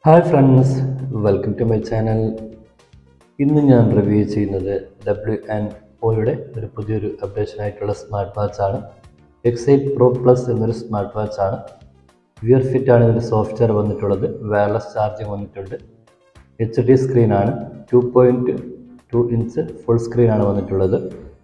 hi friends welcome to my channel ഇന്ന് ഞാൻ review ചെയ്യുന്നത് ഡബ്ല്യു എൻ ഒയുടെ ഒരു പുതിയൊരു അപ്ഡേഷൻ ആയിട്ടുള്ള സ്മാർട്ട് വാച്ചാണ് എക്സൈറ്റ് പ്രോ പ്ലസ് എന്നൊരു സ്മാർട്ട് വാച്ചാണ് വിയർ ഫിറ്റ് ആണ് ഇതിൻ്റെ സോഫ്റ്റ്വെയർ വന്നിട്ടുള്ളത് വയർലെസ് ചാർജിങ് വന്നിട്ടുണ്ട് എച്ച് ഡി സ്ക്രീനാണ് two point two inch full സ്ക്രീനാണ് വന്നിട്ടുള്ളത്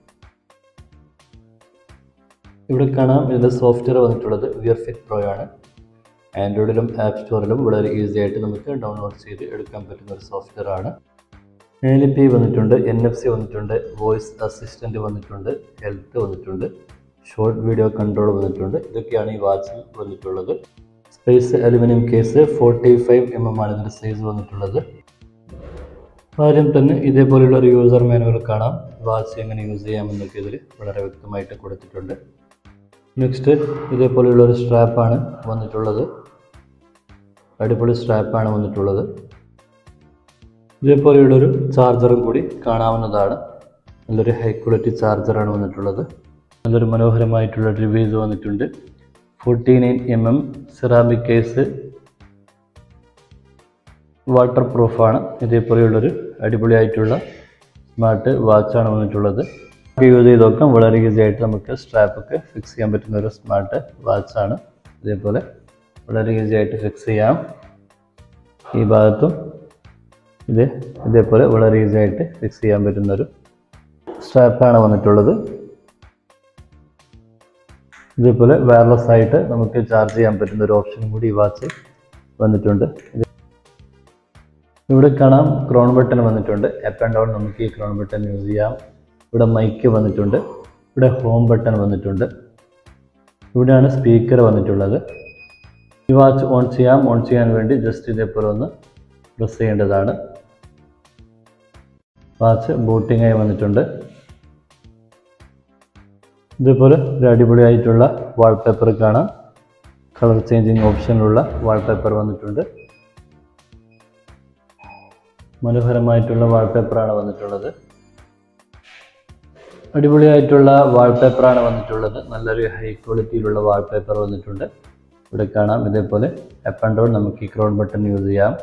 ഇവിടെ കാണാം ഇതിൻ്റെ സോഫ്റ്റ്വെയർ വന്നിട്ടുള്ളത് വിയർ ഫിറ്റ് പ്രോ ആണ് ആൻഡ്രോയിഡിലും ആപ്പ് സ്റ്റോറിലും വളരെ ഈസി ആയിട്ട് നമുക്ക് ഡൗൺലോഡ് ചെയ്ത് എടുക്കാൻ പറ്റുന്ന ഒരു സോഫ്റ്റ്വെയർ ആണ് എൽ പി വന്നിട്ടുണ്ട് എൻ എഫ് സി വന്നിട്ടുണ്ട് വോയിസ് അസിസ്റ്റൻറ്റ് വന്നിട്ടുണ്ട് ഹെൽത്ത് വന്നിട്ടുണ്ട് ഷോർട്ട് വീഡിയോ കൺട്രോൾ വന്നിട്ടുണ്ട് ഇതൊക്കെയാണ് ഈ വാച്ചിൽ വന്നിട്ടുള്ളത് space aluminium case forty five M M ആണ് ഇതിൻ്റെ സൈസ് വന്നിട്ടുള്ളത് ആദ്യം തന്നെ ഇതേപോലെയുള്ള ഒരു യൂസർ മാനുവൽ കാണാം വാച്ച് എങ്ങനെ യൂസ് ചെയ്യാമെന്നൊക്കെ ഇതിൽ വളരെ വ്യക്തമായിട്ട് കൊടുത്തിട്ടുണ്ട് നെക്സ്റ്റ് ഇതേപോലെയുള്ള ഒരു സ്ട്രാപ്പാണ് വന്നിട്ടുള്ളത് അടിപൊളി സ്ട്രാപ്പാണ് വന്നിട്ടുള്ളത് ഇതേപോലെയുള്ളൊരു ചാർജറും കൂടി കാണാവുന്നതാണ് നല്ലൊരു ഹൈ ക്വാളിറ്റി ചാർജറാണ് വന്നിട്ടുള്ളത് നല്ലൊരു മനോഹരമായിട്ടുള്ള റിവ്യൂസ് വന്നിട്ടുണ്ട് forty nine M M ceramic case water പ്രൂഫാണ് ഇതേപോലെയുള്ളൊരു അടിപൊളിയായിട്ടുള്ള സ്മാർട്ട് വാച്ചാണ് വന്നിട്ടുള്ളത് യൂസ് ചെയ്ത് നോക്കാം വളരെ ഈസി ആയിട്ട് നമുക്ക് സ്ട്രാപ്പൊക്കെ ഫിക്സ് ചെയ്യാൻ പറ്റുന്ന ഒരു സ്മാർട്ട് വാച്ചാണ് ഇതേപോലെ വളരെ ഈസി ആയിട്ട് ഫിക്സ് ചെയ്യാം ഈ ഭാഗത്തും ഇത് ഇതേപോലെ വളരെ ഈസി ആയിട്ട് ഫിക്സ് ചെയ്യാൻ പറ്റുന്നൊരു സ്ട്രാപ്പാണ് വന്നിട്ടുള്ളത് ഇതേപോലെ വയർലെസ് ആയിട്ട് നമുക്ക് ചാർജ് ചെയ്യാൻ പറ്റുന്ന ഒരു ഓപ്ഷനും കൂടി ഈ വാച്ച് വന്നിട്ടുണ്ട് ഇത് ഇവിടെ കാണാം ക്രോൺ ബട്ടൺ വന്നിട്ടുണ്ട് അപ്പ് ആൻഡ് ഡൗൺ നമുക്ക് ഈ ക്രോൺ ബട്ടൺ യൂസ് ചെയ്യാം ഇവിടെ മൈക്ക് വന്നിട്ടുണ്ട് ഇവിടെ ഹോം ബട്ടൺ വന്നിട്ടുണ്ട് ഇവിടെയാണ് സ്പീക്കർ വന്നിട്ടുള്ളത് ഈ വാച്ച് ഓൺ ചെയ്യാം ഓൺ ചെയ്യാൻ വേണ്ടി ജസ്റ്റ് ഇതേപോലെ ഒന്ന് പ്രസ് ചെയ്യേണ്ടതാണ് വാച്ച് ബൂട്ടിംഗ് ആയി വന്നിട്ടുണ്ട് ഇതേപോലെ ഒരു അടിപൊളിയായിട്ടുള്ള വാൾപേപ്പർ കാണാം കളർ ചേഞ്ചിങ് ഓപ്ഷനിലുള്ള വാൾപേപ്പർ വന്നിട്ടുണ്ട് മനോഹരമായിട്ടുള്ള വാൾപേപ്പറാണ് വന്നിട്ടുള്ളത് അടിപൊളിയായിട്ടുള്ള വാൾപേപ്പറാണ് വന്നിട്ടുള്ളത് നല്ലൊരു ഹൈ ക്വാളിറ്റിയിലുള്ള വാൾപേപ്പർ വന്നിട്ടുണ്ട് ഇവിടെ കാണാം ഇതേപോലെ അപ്പ് ആൻഡ് ഡൗൺ നമുക്ക് ഈ ക്രോൺ ബട്ടൺ യൂസ് ചെയ്യാം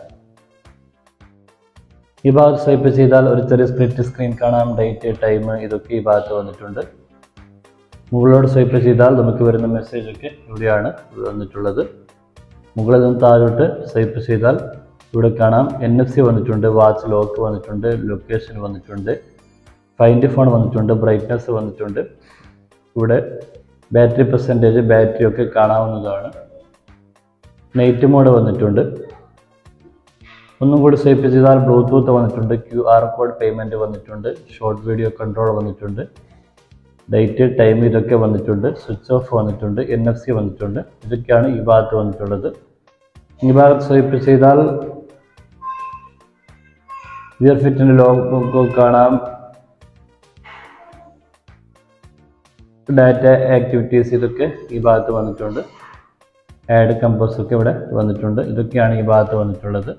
ഈ ഭാഗത്ത് സ്വൈപ്പ് ചെയ്താൽ ഒരു ചെറിയ സ്പ്ലിറ്റ് സ്ക്രീൻ കാണാം ഡേറ്റ് ടൈം ഇതൊക്കെ ഈ ഭാഗത്ത് വന്നിട്ടുണ്ട് മുകളിലോട്ട് സ്വൈപ്പ് ചെയ്താൽ നമുക്ക് വരുന്ന മെസ്സേജ് ഒക്കെ ഇവിടെയാണ് വന്നിട്ടുള്ളത് മുകളിൽ നിന്ന് താഴോട്ട് സ്വൈപ്പ് ചെയ്താൽ ഇവിടെ കാണാം എൻ എഫ് സി വന്നിട്ടുണ്ട് വാച്ച് ലോക്ക് വന്നിട്ടുണ്ട് ലൊക്കേഷൻ വന്നിട്ടുണ്ട് ഫൈൻഡ് ഫോൺ വന്നിട്ടുണ്ട് ബ്രൈറ്റ്നസ് വന്നിട്ടുണ്ട് ഇവിടെ ബാറ്ററി പെർസെൻറ്റേജ് ബാറ്ററി ഒക്കെ കാണാവുന്നതാണ് നൈറ്റ് മോഡ് വന്നിട്ടുണ്ട് ഒന്നും കൂടി സ്വൈപ്പ് ചെയ്താൽ ബ്ലൂടൂത്ത് വന്നിട്ടുണ്ട് ക്യു ആർ കോഡ് പേയ്മെൻറ്റ് വന്നിട്ടുണ്ട് ഷോർട്ട് വീഡിയോ കൺട്രോൾ വന്നിട്ടുണ്ട് ഡേറ്റ് ടൈം ഇതൊക്കെ വന്നിട്ടുണ്ട് സ്വിച്ച് ഓഫ് വന്നിട്ടുണ്ട് എൻ എഫ് സി വന്നിട്ടുണ്ട് ഇതൊക്കെയാണ് ഈ ഭാഗത്ത് വന്നിട്ടുള്ളത് ഈ ഭാഗത്ത് സ്വൈപ്പ് ചെയ്താൽ വിയർ ഫിറ്റിൻ്റെ ലോഗോ കാണാം ഡാറ്റ ആക്ടിവിറ്റീസ് ഇതൊക്കെ ഈ ഭാഗത്ത് വന്നിട്ടുണ്ട് ആഡ് കമ്പോസ് ഒക്കെ ഇവിടെ വന്നിട്ടുണ്ട് ഇതൊക്കെയാണ് ഈ ഭാഗത്ത് വന്നിട്ടുള്ളത്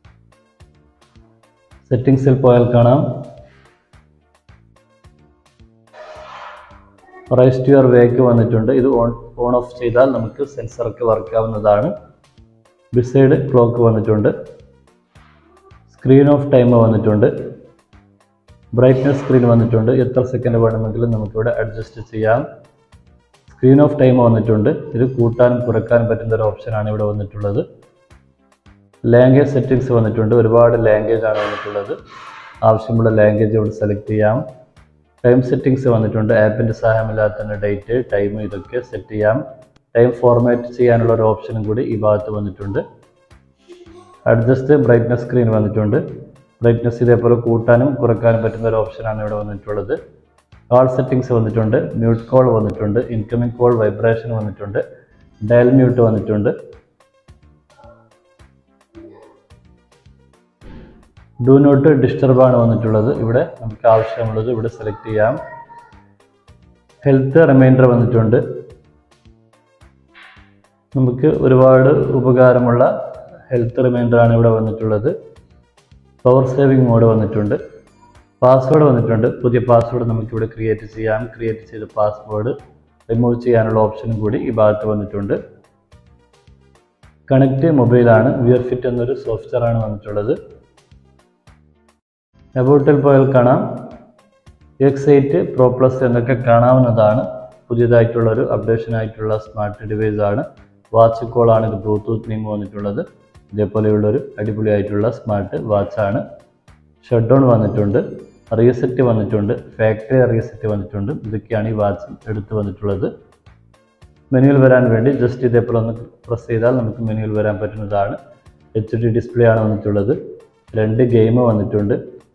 സെറ്റിങ്സിൽ പോയാൽ കാണാം റൈസ് ടു യുവർ വേക്ക് വന്നിട്ടുണ്ട് ഇത് ഓൺ ഓൺ ഓഫ് ചെയ്താൽ നമുക്ക് സെൻസറൊക്കെ വർക്ക് ആവുന്നതാണ് ബിസൈഡ് ക്ലോക്ക് വന്നിട്ടുണ്ട് സ്ക്രീൻ ഓഫ് ടൈം വന്നിട്ടുണ്ട് ബ്രൈറ്റ്നസ് സ്ക്രീൻ വന്നിട്ടുണ്ട് എത്ര സെക്കൻഡ് വേണമെങ്കിലും നമുക്കിവിടെ അഡ്ജസ്റ്റ് ചെയ്യാം സ്ക്രീൻ ഓഫ് ടൈം വന്നിട്ടുണ്ട് ഇത് കൂട്ടാനും കുറയ്ക്കാനും പറ്റുന്ന ഒരു ഓപ്ഷനാണ് ഇവിടെ വന്നിട്ടുള്ളത് ലാംഗ്വേജ് സെറ്റിങ്സ് വന്നിട്ടുണ്ട് ഒരുപാട് ലാംഗ്വേജ് ആണ് വന്നിട്ടുള്ളത് ആവശ്യമുള്ള ലാംഗ്വേജ് ഇവിടെ സെലക്ട് ചെയ്യാം ടൈം സെറ്റിങ്സ് വന്നിട്ടുണ്ട് ആപ്പിൻ്റെ സഹായമില്ലാത്ത ഡേറ്റ് ടൈം ഇതൊക്കെ സെറ്റ് ചെയ്യാം ടൈം ഫോർമാറ്റ് ചെയ്യാനുള്ള ഒരു ഓപ്ഷനും കൂടി ഈ ഭാഗത്ത് വന്നിട്ടുണ്ട് അഡ്ജസ്റ്റ് ബ്രൈറ്റ്നസ് സ്ക്രീൻ വന്നിട്ടുണ്ട് ബ്രൈറ്റ്നസ് ഇതേപോലെ കൂട്ടാനും കുറയ്ക്കാനും പറ്റുന്ന ഒരു ഓപ്ഷനാണ് ഇവിടെ വന്നിട്ടുള്ളത് കാൾ സെറ്റിങ്സ് വന്നിട്ടുണ്ട് മ്യൂട്ട് കോൾ വന്നിട്ടുണ്ട് ഇൻകമിംഗ് കോൾ വൈബ്രേഷൻ വന്നിട്ടുണ്ട് ഡയൽ മ്യൂട്ട് വന്നിട്ടുണ്ട് ഡു നോട്ട് ഡിസ്റ്റർബ് ആണ് വന്നിട്ടുള്ളത് ഇവിടെ നമുക്ക് ആവശ്യമുള്ളത് ഇവിടെ സെലക്ട് ചെയ്യാം ഹെൽത്ത് റിമൈൻഡർ വന്നിട്ടുണ്ട് നമുക്ക് ഒരുപാട് ഉപകാരമുള്ള ഹെൽത്ത് റിമൈൻഡർ ആണ് ഇവിടെ വന്നിട്ടുള്ളത് പവർ സേവിങ് മോഡ് വന്നിട്ടുണ്ട് പാസ്വേഡ് വന്നിട്ടുണ്ട് പുതിയ പാസ്വേഡ് നമുക്കിവിടെ ക്രിയേറ്റ് ചെയ്യാം ക്രിയേറ്റ് ചെയ്ത പാസ്വേഡ് റിമൂവ് ചെയ്യാനുള്ള ഓപ്ഷനും കൂടി ഈ ഭാഗത്ത് വന്നിട്ടുണ്ട് കണക്റ്റ് മൊബൈലാണ് വിയർ ഫിറ്റ് എന്നൊരു സോഫ്റ്റ്വെയർ ആണ് വന്നിട്ടുള്ളത് അബൌട്ടിൽ പോയാൽ കാണാം എക്സ് എയ്റ്റ് പ്രോ പ്ലസ് എന്നൊക്കെ കാണാവുന്നതാണ് പുതിയതായിട്ടുള്ള ഒരു അപ്ഡേഷൻ ആയിട്ടുള്ള സ്മാർട്ട് ഡിവൈസ് ആണ് വാച്ച് കോളാണ് ഇത് ബ്ലൂടൂത്ത് നീം വന്നിട്ടുള്ളത് ഇതേപോലെയുള്ള ഒരു അടിപൊളിയായിട്ടുള്ള സ്മാർട്ട് വാച്ചാണ് ഷട്ട് ഡൗൺ വന്നിട്ടുണ്ട് റീസെറ്റ് വന്നിട്ടുണ്ട് ഫാക്ടറി റീസെറ്റ് വന്നിട്ടുണ്ട് ഇതൊക്കെയാണ് ഈ വാച്ച് എടുത്ത് വന്നിട്ടുള്ളത് മെനുവിൽ വരാൻ വേണ്ടി ജസ്റ്റ് ഇതേപോലെ ഒന്ന് പ്രസ് ചെയ്താൽ നമുക്ക് മെനുവിൽ വരാൻ പറ്റുന്നതാണ് എച്ച് ഡി ഡിസ്പ്ലേ ആണ് വന്നിട്ടുള്ളത് രണ്ട് ഗെയിം വന്നിട്ടുണ്ട്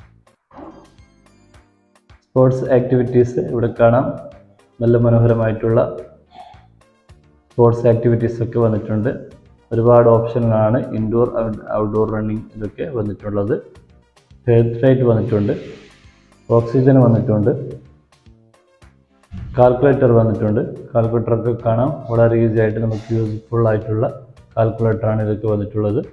സ്പോർട്സ് ആക്ടിവിറ്റീസ് ഇവിടെ കാണാം നല്ല മനോഹരമായിട്ടുള്ള സ്പോർട്സ് ആക്ടിവിറ്റീസ് ഒക്കെ വന്നിട്ടുണ്ട് ഒരുപാട് ഓപ്ഷനുകളാണ് ഇൻഡോർ ഔട്ട്ഡോർ റണ്ണിങ് ഇതൊക്കെ വന്നിട്ടുള്ളത് ഹെൽത്ത് റേറ്റ് വന്നിട്ടുണ്ട് ഓക്സിജൻ വന്നിട്ടുണ്ട് കാൽക്കുലേറ്റർ വന്നിട്ടുണ്ട് കാൽക്കുലേറ്ററൊക്കെ കാണാം വളരെ ഈസി ആയിട്ട് നമുക്ക് യൂസ്ഫുൾ ആയിട്ടുള്ള കാൽക്കുലേറ്ററാണ് ഇതൊക്കെ വന്നിട്ടുള്ളത്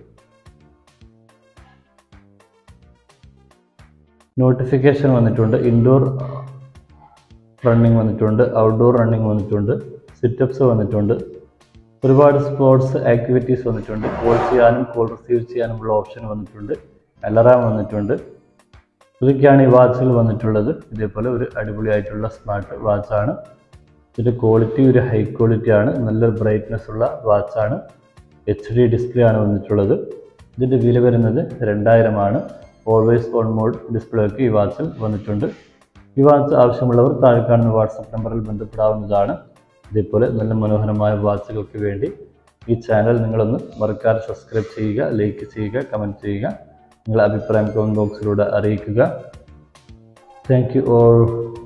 നോട്ടിഫിക്കേഷൻ വന്നിട്ടുണ്ട് ഇൻഡോർ റണ്ണിങ് വന്നിട്ടുണ്ട് ഔട്ട്ഡോർ റണ്ണിങ് വന്നിട്ടുണ്ട് സിറ്റപ്സ് വന്നിട്ടുണ്ട് ഒരുപാട് സ്പോർട്സ് ആക്ടിവിറ്റീസ് വന്നിട്ടുണ്ട് കോൾ ചെയ്യാനും കോൾ റിസീവ് ചെയ്യാനുമുള്ള ഓപ്ഷൻ വന്നിട്ടുണ്ട് അലറാം വന്നിട്ടുണ്ട് ഇതൊക്കെയാണ് ഈ വാച്ചിൽ വന്നിട്ടുള്ളത് ഇതേപോലെ ഒരു അടിപൊളിയായിട്ടുള്ള സ്മാർട്ട് വാച്ചാണ് ഇതിൻ്റെ ക്വാളിറ്റി ഒരു ഹൈ ക്വാളിറ്റി ആണ് നല്ലൊരു ബ്രൈറ്റ്നെസ് ഉള്ള വാച്ചാണ് എച്ച് ഡി ഡിസ്പ്ലേ ആണ് വന്നിട്ടുള്ളത് ഇതിൻ്റെ വില വരുന്നത് രണ്ടായിരമാണ് ഓൾവേസ് ഓൺ മോഡ് ഡിസ്പ്ലേ ഒക്കെ ഈ വാച്ചിൽ വന്നിട്ടുണ്ട് ഈ വാച്ച് ആവശ്യമുള്ളവർ താഴെ കാണുന്ന വാട്സപ്പ് നമ്പറിൽ ബന്ധപ്പെടാവുന്നതാണ് ഇതേപോലെ നല്ല മനോഹരമായ വാച്ചുകൾക്ക് വേണ്ടി ഈ ചാനൽ നിങ്ങളൊന്ന് മറക്കാതെ സബ്സ്ക്രൈബ് ചെയ്യുക ലൈക്ക് ചെയ്യുക കമൻറ്റ് ചെയ്യുക നിങ്ങളുടെ അഭിപ്രായം കമൻറ്റ് ബോക്സിലൂടെ അറിയിക്കുക താങ്ക് യു ഓൾ